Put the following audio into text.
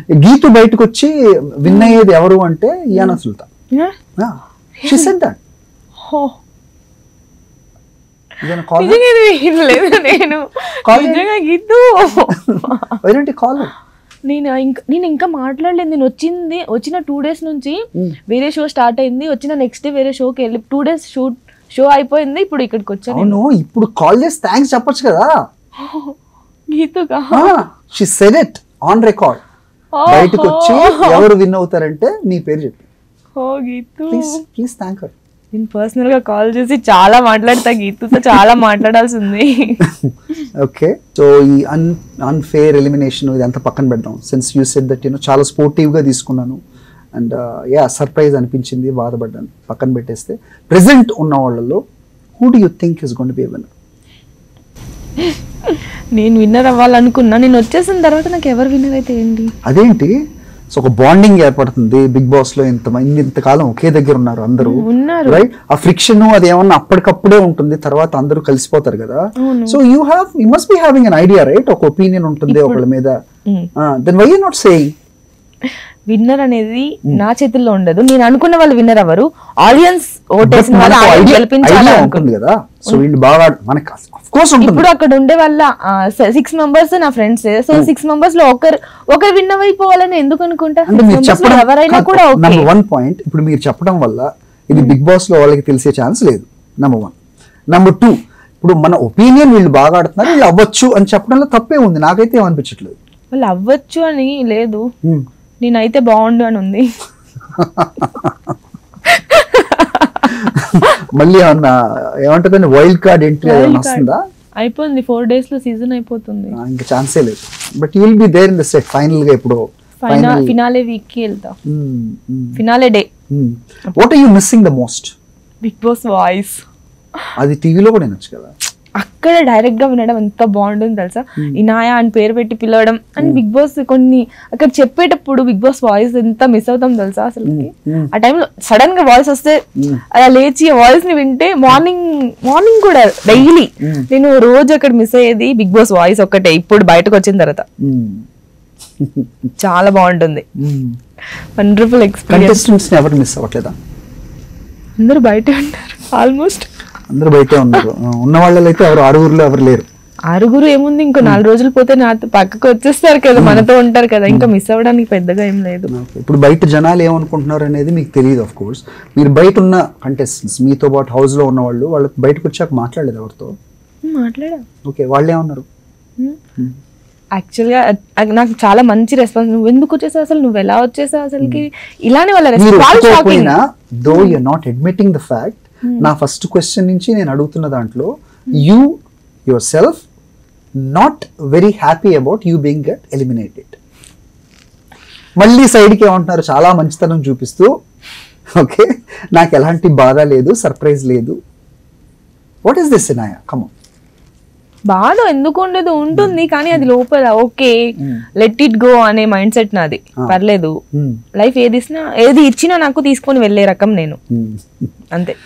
గీతు బయటకు వచ్చి విన్ అయ్యేది ఎవరు అంటే Inaya Sultana Yeah? She said that Oh. Call నిజంగా ఇది వినలేదు నేను Call నిజంగా గీతు వైరంటి కాల్ నేను ఇంకా నేను ఇంకా మాట్లాడలేదు నేను వచ్చింది వచ్చిన టూ డేస్ నుంచి వేరే షో స్టార్ట్ అయింది వచ్చిన నెక్స్ట్ డే వేరే షోకి వెళ్ళి టూ డేస్ షూట్ షో అయిపోయింది ఇప్పుడు ఇక్కడికి వచ్చాను అవును ఇప్పుడు కాల్ చేసి థ్యాంక్స్ చెప్పొచ్చు కదా గీతుగా she said it on record బయటకు వచ్చి ఎవరు విన్ అవుతారంటే నీ పేరు చెప్పి ఓ Geetu please please thank her నేను పర్సనల్ గా కాల్ చేసి చాలా మాట్లాడతా గీతుతో చాలా మాట్లాడాల్సి ఉంది ఓకే సో ఈ అన్ అన్ఫేర్ ఎలిమినేషన్ ఇదంతా పక్కన పెడదాం సిన్స్ యూ సెడ్ దట్ నేను చాలా స్పోర్టివ్గా తీసుకున్నాను అండ్ యా సర్ప్రైజ్ అనిపించింది బాధపడ్డాను పక్కన పెట్టేస్తే ప్రెసెంట్ ఉన్న వాళ్ళలో who do you think is gonna be winner నేను విన్నర్ అవ్వాలనుకున్నా నేను వచ్చేసిన తర్వాత నాకు ఎవరు విన్నర్ అయితే ఏంటి అదేంటి సో ఒక బాండింగ్ ఏర్పడుతుంది బిగ్ బాస్ లో ఇంత మంది ఇంతకాలం ఒకే దగ్గర ఉన్నారు అందరూ ఉన్నారు రైట్ ఆ ఫ్రిక్షన్ అది ఏమన్నా అప్పటికప్పుడే ఉంటుంది తర్వాత అందరూ కలిసిపోతారు కదా అవును. So you have you must be having an idea right ఒక ఒపీనియన్ ఉంటుంది ఒకళ్ళ మీద then why you not saying winner అనేది నా చేతుల్లో ఉండదు నేను అనుకున్న వాళ్ళు విన్నర్ అవ్వరు ఆడియన్స్ ఓటేసిన వాళ్ళు ఆయన గెలిపించాలి ఐడియా అనుకుంటున్నా. ఉంటుంది కదా సో వీళ్ళు బాగా మనకి అఫ్ కోర్స్ ఉంటుంది ఇప్పుడు అక్కడ ఉండే వాళ్ళ సిక్స్ మెంబర్స్ నా ఫ్రెండ్స్ సో సిక్స్ మెంబర్స్ లో ఒకరు ఒకరు విన్ అయిపోవాలని ఎందుకు అనుకుంటా అంటే Six మీరు members లో చెప్పడం ఎవరైనా కూడా ఓకే నెంబర్ వన్ పాయింట్ ఇప్పుడు మీరు చెప్పడం వల్ల ఇది బిగ్ బాస్ లో వాళ్ళకి తెలిసే ఛాన్స్ లేదు నెంబర్ వన్ నెంబర్ టూ ఇప్పుడు మన ఒపీనియన్ వీళ్ళు బాగా ఆడుతున్నారు వీళ్ళు అవ్వచ్చు అని చెప్పడంలో తప్పే ఉంది నాకైతే ఏమనిపించట్లేదు వాళ్ళు అవ్వచ్చు అని లేదు Hmm. నేనైతే బాగుండు అని ఉంది మళ్ళీ ఏమన్నా ఏమంటుందని వైల్డ్ కార్డ్ ఎంట్రీ ఏమైనా Wild card. వస్తుందా అయిపోయింది ఫోర్ డేస్ లో సీజన్ అయిపోతుంది ఆ, ఇంకా ఛాన్సే లేదు but you will be there in the set final గా ఇప్పుడు ఫైనల్ ఫినాలే వీక్ కి వెళ్తా finale day what are you missing the most Bigg Boss voice అది టీవీలో కూడా వినొచ్చు కదా అక్కడ డైరెక్ట్ గా వినడం ఎంత బాగుంటుంది తెలుసా ఇనాయా అని పేరు పెట్టి పిలవడం అండ్ బిగ్ బాస్ కొన్ని అక్కడ చెప్పేటప్పుడు బిగ్ బాస్ వాయిస్ ఎంత మిస్ అవుతాం తెలుసా అసలు Mm. ఆ టైంలో సడన్ గా వాయిస్ వస్తే అలా లేచి వాయిస్ ని వింటే మార్నింగ్ మార్నింగ్ కూడా డైలీ నేను రోజు అక్కడ మిస్ అయ్యేది బిగ్ బాస్ వాయిస్ ఒక్కటే ఇప్పుడు బయటకు వచ్చిన తర్వాత Mm. చాలా బాగుంటుంది Mm. వండర్ఫుల్ ఎక్స్పీరియన్స్ కంటెస్టెంట్స్ ఎవరు మిస్ అవ్వట్లేదా అందరూ బయట ఉంటారు ఆల్మోస్ట్ అందరూ బయటే ఉన్నారు ఆ, ఉన్న వాళ్ళలో అయితే ఎవరు ఆరుగురులో ఎవరు లేరు ఆరుగురు ఏముంది ఇంకో నాలుగు రోజులు పోతే నాతో పక్కకు వచ్చేస్తారు కదా మనతో ఉంటారు కదా ఇంకా మిస్ అవ్వడానికి పెద్దగా ఏం లేదు Okay. ఇప్పుడు బయట జనాలు ఏమనుకుంటున్నారు అనేది మీకు తెలియదు ఆఫ్ కోర్స్ మీరు బయట ఉన్న కంటెస్టెంట్స్ మీతో పాటు హౌస్ లో ఉన్న వాళ్ళు వాళ్ళు బయటకు వచ్చాక మాట్లాడలేదు ఎవరితో మాట్లాడా ఓకే వాళ్ళు ఏమన్నారు యాక్చువల్ గా అ- నాకు చాలా మంచి రెస్పాన్స్ నువ్వు ఎందుకు వచ్చేసావు అసలు నువ్వు ఎలా వచ్చేసావు అసలుకి ఇలానే వాళ్ళ మీరు రెస్పాన్స్ షాకింగ్ ఒప్పుకోకపోయినా though you not admitting the fact నా ఫస్ట్ క్వశ్చన్ నుంచి నేను అడుగుతున్న దాంట్లో you yourself not very happy about you being get eliminated మళ్ళీ సైడ్కి ఏమంటున్నారు చాలా మంచితనం చూపిస్తూ ఓకే నాకు ఎలాంటి బాధ లేదు సర్ప్రైజ్ లేదు వాట్ ఈస్ దిస్ సినాయా కమో బాధ ఎందుకు ఉండదు ఉంటుంది కానీ అది లోపల ఓకే లెట్ ఇట్ గో అనే మైండ్ సెట్ నాది పర్లేదు లైఫ్ ఏది ఇచ్చినా ఏది ఇచ్చినా నాకు తీసుకొని వెళ్ళే రకం నేను అంతే